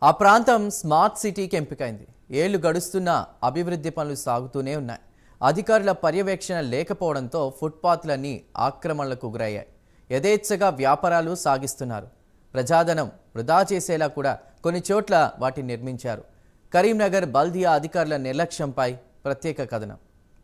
ఆ ప్రాంతం స్మార్ట్ సిటీకి ఎంపికైంది ఏళ్లు గడుస్తున్నా అభివృద్ధి పనులు సాగుతూనే ఉన్నాయి అధికారుల పర్యవేక్షణ లేకపోవడంతో ఫుట్పాత్లన్నీ ఆక్రమణలకు గురయ్యాయి యథేచ్ఛగా వ్యాపారాలు సాగిస్తున్నారు ప్రజాధనం వృధా చేసేలా కూడా కొన్ని చోట్ల వాటిని నిర్మించారు కరీంనగర్ బల్దియా అధికారుల నిర్లక్ష్యంపై ప్రత్యేక కథనం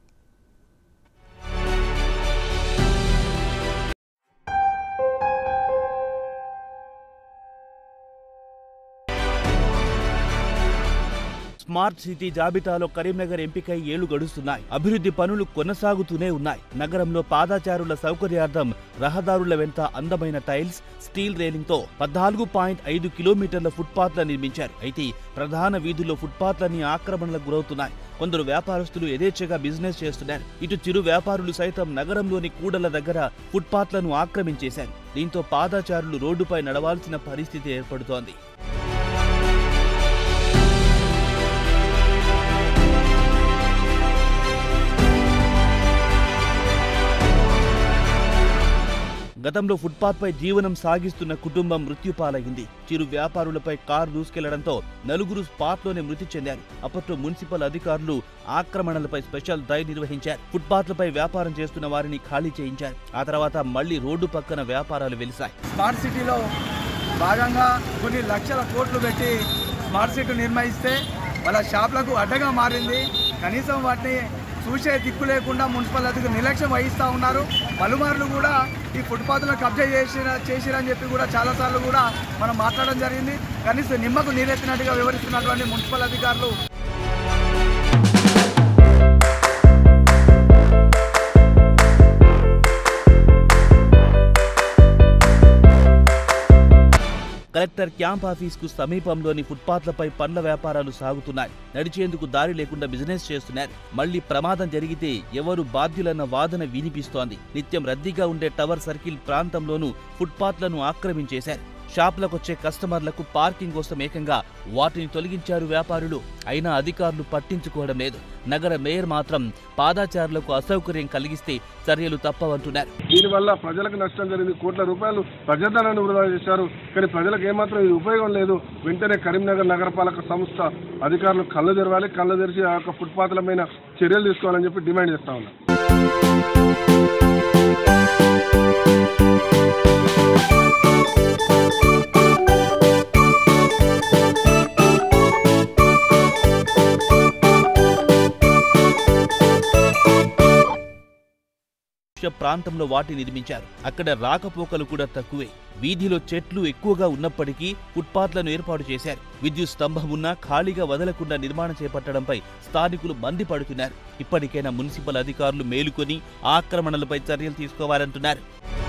స్మార్ట్ సిటీ జాబితాలో కరీంనగర్ ఎంపికై ఏళ్లు గడుస్తున్నాయి అభివృద్ధి పనులు కొనసాగుతూనే ఉన్నాయి నగరంలో పాదాచారుల సౌకర్యార్థం రహదారుల వెంట అందమైన టైల్స్ స్టీల్ రైలింగ్ తో పద్నాలుగు పాయింట్ ఐదు కిలోమీటర్ల ఫుట్పాత్ల నిర్మించారు అయితే ప్రధాన వీధుల్లో ఫుట్పాత్లన్నీ ఆక్రమణలకు గురవుతున్నాయి కొందరు వ్యాపారస్తులు యథేచ్ఛగా బిజినెస్ చేస్తున్నారు ఇటు చిరు వ్యాపారులు సైతం నగరంలోని కూడల దగ్గర ఫుట్పాత్లను ఆక్రమించేశారు దీంతో పాదాచారులు రోడ్డుపై నడవాల్సిన పరిస్థితి ఏర్పడుతోంది గతంలో ఫుట్పాత్పై జీవనం సాగిస్తున్న కుటుంబం మృత్యుపాలైంది చిరు వ్యాపారులపై కారు దూసుకెళ్లడంతో నలుగురు స్పాట్లోనే మృతి చెందారు అప్పట్లో మున్సిపల్ అధికారులు ఆక్రమణలపై స్పెషల్ డ్రైవ్ నిర్వహించారు ఫుట్పాత్లపై వ్యాపారం చేస్తున్న వారిని ఖాళీ చేయించారు ఆ తర్వాత మళ్లీ రోడ్డు పక్కన వ్యాపారాలు వెలిశాయి స్మార్ట్ సిటీలో భాగంగా కొన్ని లక్షల కోట్లు పెట్టి స్మార్ట్ సిటీ నిర్మిస్తే వాళ్ళ షాపులకు అడ్డగా మారింది కనీసం వాటిని చూసే దిక్కు లేకుండా మున్సిపల్ అధికారులు నిర్లక్ష్యం వహిస్తూ ఉన్నారు పలుమార్లు కూడా ఈ ఫుట్పాత్లను కబ్జా చేసిన చేసిరని చెప్పి కూడా చాలాసార్లు కూడా మనం మాట్లాడడం జరిగింది కనీసం నిమ్మకు నీరెత్తినట్టుగా వివరిస్తున్నటువంటి మున్సిపల్ అధికారులు కలెక్టర్ క్యాంప్ ఆఫీస్ కు సమీపంలోని ఫుట్పాత్లపై పండ్ల వ్యాపారాలు సాగుతున్నాయి నడిచేందుకు దారి లేకుండా బిజినెస్ చేస్తున్నారు మళ్లీ ప్రమాదం జరిగితే ఎవరు బాధ్యులన్న వాదన వినిపిస్తోంది నిత్యం రద్దీగా ఉండే టవర్ సర్కిల్ ప్రాంతంలోనూ ఫుట్పాత్లను ఆక్రమించేశారు షాపులకొచ్చే కస్టమర్లకు పార్కింగ్ కోసం ఏకంగా వాటిని తొలగించారు వ్యాపారులు అయినా అధికారులు పట్టించుకోవడం లేదు నగర మేయర్ మాత్రం పాదాచారులకు అసౌకర్యం కలిగిస్తే చర్యలు తప్పవంటున్నారు దీనివల్ల ప్రజలకు నష్టం జరిగింది కోట్ల రూపాయలు ప్రజాధనాన్ని వృధా చేశారు కానీ ప్రజలకు ఏమాత్రం ఇది ఉపయోగం లేదు వెంటనే కరీంనగర్ నగరపాలక సంస్థ అధికారులు కళ్ళు తెరవాలి కళ్ళు తెరిచి ఆ యొక్క ఫుట్పాత్ల పైన చర్యలు తీసుకోవాలని చెప్పి డిమాండ్ చేస్తా ఉన్నాం ప్రాంతంలో వాటి నిర్మించారు అక్కడ రాకపోకలు కూడా తక్కువే వీధిలో చెట్లు ఎక్కువగా ఉన్నప్పటికీ ఫుట్పాత్లను ఏర్పాటు చేశారు విద్యుత్ స్తంభం ఉన్నా ఖాళీగా వదలకుండా నిర్మాణం చేపట్టడంపై స్థానికులు మండిపడుతున్నారు ఇప్పటికైనా మున్సిపల్ అధికారులు మేలుకొని ఆక్రమణలపై చర్యలు తీసుకోవాలంటున్నారు